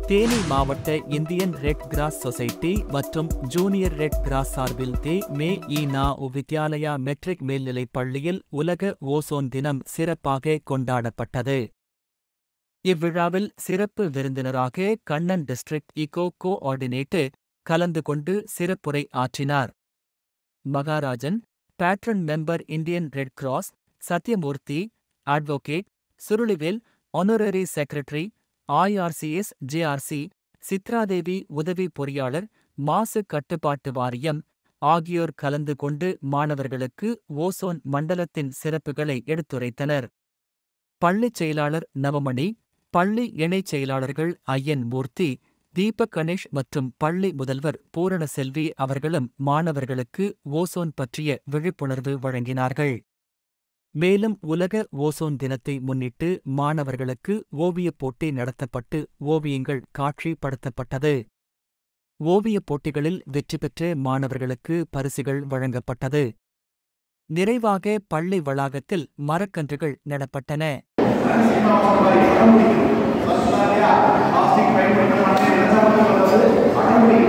தேனி மாவட்ட Indian Red Cross Society மற்றும் junior Red Cross சார்பில் தே மே இ நா உ வித்யாலயா மெட்ரிக் மேல்நிலைப் பள்ளியில் உலக ஓசோன் தினம் சிறப்பாக கொண்டாடப்பட்டது இவ்விழாவில் சிறப்பு விருந்தினராக கண்ணன் டிஸ்ட்ரிக்ட் இகோ கோஆர்டினேட்டர் கலந்து கொண்டு சிறப்புரை ஆற்றினார் Maharajan patron member Indian Red Cross Sathyamoorthy advocate Surulivel honorary secretary IRCS JRC Chithradevi உதவி பொறியாளர் மாசு கட்டுப்பாட்டு வாரியம் ஆகியோர் கலந்து கொண்டு மாணவர்களுக்கு ஓசோன் மண்டலத்தின் சிறப்புகளை எடுத்துரைத்தனர் பள்ளிச் செயலாளர் நவமணி பள்ளி இணைச் செயலாளர்கள் ஐயன் மூர்த்தி தீபக் கணேஷ் மற்றும் பள்ளி முதல்வர் பூரணசெல்வி அவர்களும் மாணவர்களுக்கு ஓசோன் பற்றிய விழிப்புணர்வு வழங்கினார்கள் மேலும் உலக ஓசோன் தினத்தை முன்னிட்டு மாணவர்களுக்கு ஓவியப் போட்டி நடத்தப்பட்டு ஓவியங்கள் காட்சிப்படுத்தப்பட்டது ஓவியப் போட்டிகளில் வெற்றி பெற்ற மாணவர்களுக்கு பரிசுகள் வழங்கப்பட்டது நிறைவாக பள்ளி வளாகத்தில் மரக்கன்றுகள் நடப்பட்டன பிளாஸ்டிக் பயன்படுத்த மாட்டேன்